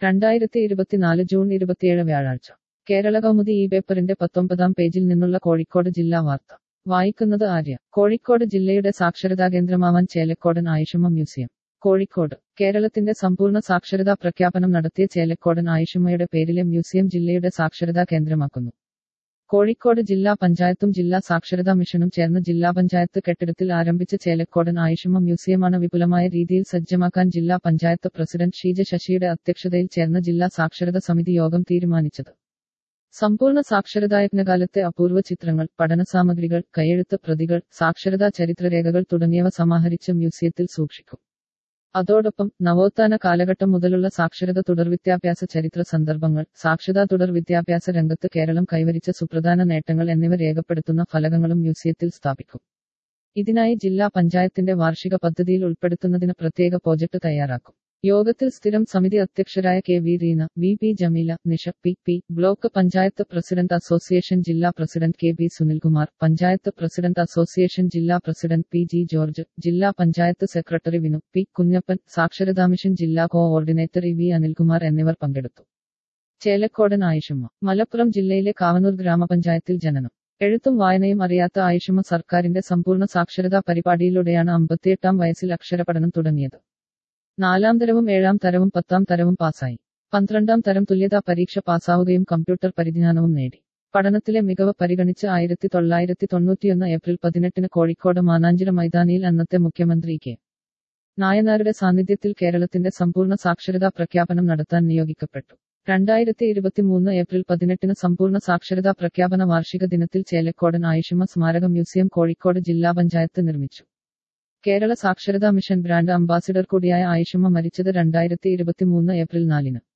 രണ്ടായിരത്തി ഇരുപത്തിനാല് ജൂൺ ഇരുപത്തിയേഴ് വ്യാഴാഴ്ച കേരള കൗമുദി ഈ പേപ്പറിന്റെ പത്തൊമ്പതാം പേജിൽ നിന്നുള്ള കോഴിക്കോട് ജില്ലാ വാർത്ത വായിക്കുന്നത് ആര്യ കോഴിക്കോട് ജില്ലയുടെ സാക്ഷരതാ കേന്ദ്രമാവാൻ ചേലക്കോടൻ ആയിഷുമ മ്യൂസിയം കോഴിക്കോട് കേരളത്തിന്റെ സമ്പൂർണ്ണ സാക്ഷരതാ പ്രഖ്യാപനം നടത്തിയ ചേലക്കോടൻ ആയിഷുമയുടെ പേരിലെ മ്യൂസിയം ജില്ലയുടെ സാക്ഷരതാ കേന്ദ്രമാക്കുന്നു കോഴിക്കോട് ജില്ലാ പഞ്ചായത്തും ജില്ലാ സാക്ഷരതാ മിഷനും ചേർന്ന് ജില്ലാ പഞ്ചായത്ത് കെട്ടിടത്തിൽ ആരംഭിച്ച ചേലക്കോടൻ ആയിഷുമ മ്യൂസിയമാണ് വിപുലമായ രീതിയിൽ സജ്ജമാക്കാൻ ജില്ലാ പഞ്ചായത്ത് പ്രസിഡന്റ് ഷീജ ശശിയുടെ അധ്യക്ഷതയിൽ ചേർന്ന ജില്ലാ സാക്ഷരതാ സമിതി യോഗം തീരുമാനിച്ചത് സമ്പൂർണ്ണ സാക്ഷരതായജ്ഞകാലത്തെ അപൂർവ ചിത്രങ്ങൾ പഠനസാമഗ്രികൾ കൈയെഴുത്ത് പ്രതികൾ സാക്ഷരതാ ചരിത്രരേഖകൾ തുടങ്ങിയവ സമാഹരിച്ച് മ്യൂസിയത്തിൽ സൂക്ഷിക്കും അതോടൊപ്പം നവോത്ഥാന കാലഘട്ടം മുതലുള്ള സാക്ഷരത തുടർവിദ്യാഭ്യാസ ചരിത്ര സന്ദർഭങ്ങൾ സാക്ഷരതാ തുടർ വിദ്യാഭ്യാസ രംഗത്ത് കേരളം കൈവരിച്ച സുപ്രധാന നേട്ടങ്ങൾ എന്നിവ രേഖപ്പെടുത്തുന്ന ഫലകങ്ങളും മ്യൂസിയത്തിൽ സ്ഥാപിക്കും ഇതിനായി ജില്ലാ പഞ്ചായത്തിന്റെ വാർഷിക പദ്ധതിയിൽ ഉൾപ്പെടുത്തുന്നതിന് പ്രത്യേക പ്രോജക്ട് തയ്യാറാക്കും യോഗത്തിൽ സ്ഥിരം സമിതി അധ്യക്ഷരായ K V Reena V P Jameela Nisha P P block panchayat president association ജില്ലാ president K B Sunilkumar panchayat president association ജില്ലാ പ്രസിഡന്റ് പി ജി ജോർജ് ജില്ലാ പഞ്ചായത്ത് സെക്രട്ടറി വിനു പി കുഞ്ഞപ്പൻ സാക്ഷരതാ മിഷൻ ജില്ലാ കോഓർഡിനേറ്റർ ഇ വി അനിൽകുമാർ എന്നിവർ പങ്കെടുത്തു ചേലക്കോടൻ ആയിഷുമ മലപ്പുറം ജില്ലയിലെ കാവനൂർ ഗ്രാമപഞ്ചായത്തിൽ ജനനം എഴുത്തും വായനയും അറിയാത്ത ആയിഷുമ സർക്കാരിന്റെ സമ്പൂർണ്ണ സാക്ഷരതാ പരിപാടിയിലൂടെയാണ് അമ്പത്തിയെട്ടാം വയസ്സിൽ അക്ഷരപഠനം തുടങ്ങിയത് നാലാം തരവും ഏഴാം തരവും പത്താം തരവും പാസ്സായി പന്ത്രണ്ടാം തരം തുല്യതാ പരീക്ഷ പാസ്സാവുകയും കമ്പ്യൂട്ടർ പരിജ്ഞാനവും നേടി പഠനത്തിലെ മികവ് പരിഗണിച്ച് ആയിരത്തി തൊള്ളായിരത്തി തൊണ്ണൂറ്റിയൊന്ന് ഏപ്രിൽ പതിനെട്ടിന് കോഴിക്കോട് മാനാഞ്ചിറ മൈതാനിയിൽ അന്നത്തെ മുഖ്യമന്ത്രി കെ നായനാരുടെ സാന്നിധ്യത്തിൽ കേരളത്തിന്റെ സമ്പൂർണ്ണ സാക്ഷരതാ പ്രഖ്യാപനം നടത്താൻ നിയോഗിക്കപ്പെട്ടു രണ്ടായിരത്തി ഇരുപത്തിമൂന്ന് ഏപ്രിൽ പതിനെട്ടിന് സമ്പൂർണ്ണ സാക്ഷരതാ പ്രഖ്യാപന വാർഷിക ദിനത്തിൽ ചേലക്കോടൻ ആയിഷുമ സ്മാരക മ്യൂസിയം കോഴിക്കോട് ജില്ലാ പഞ്ചായത്ത് നിർമ്മിച്ചു കേരള സാക്ഷരതാ മിഷൻ ബ്രാൻഡ് അംബാസിഡർ കൂടിയായ ആയിഷുമ മരിച്ചത് രണ്ടായിരത്തി ഇരുപത്തിമൂന്ന് ഏപ്രിൽ നാലിന്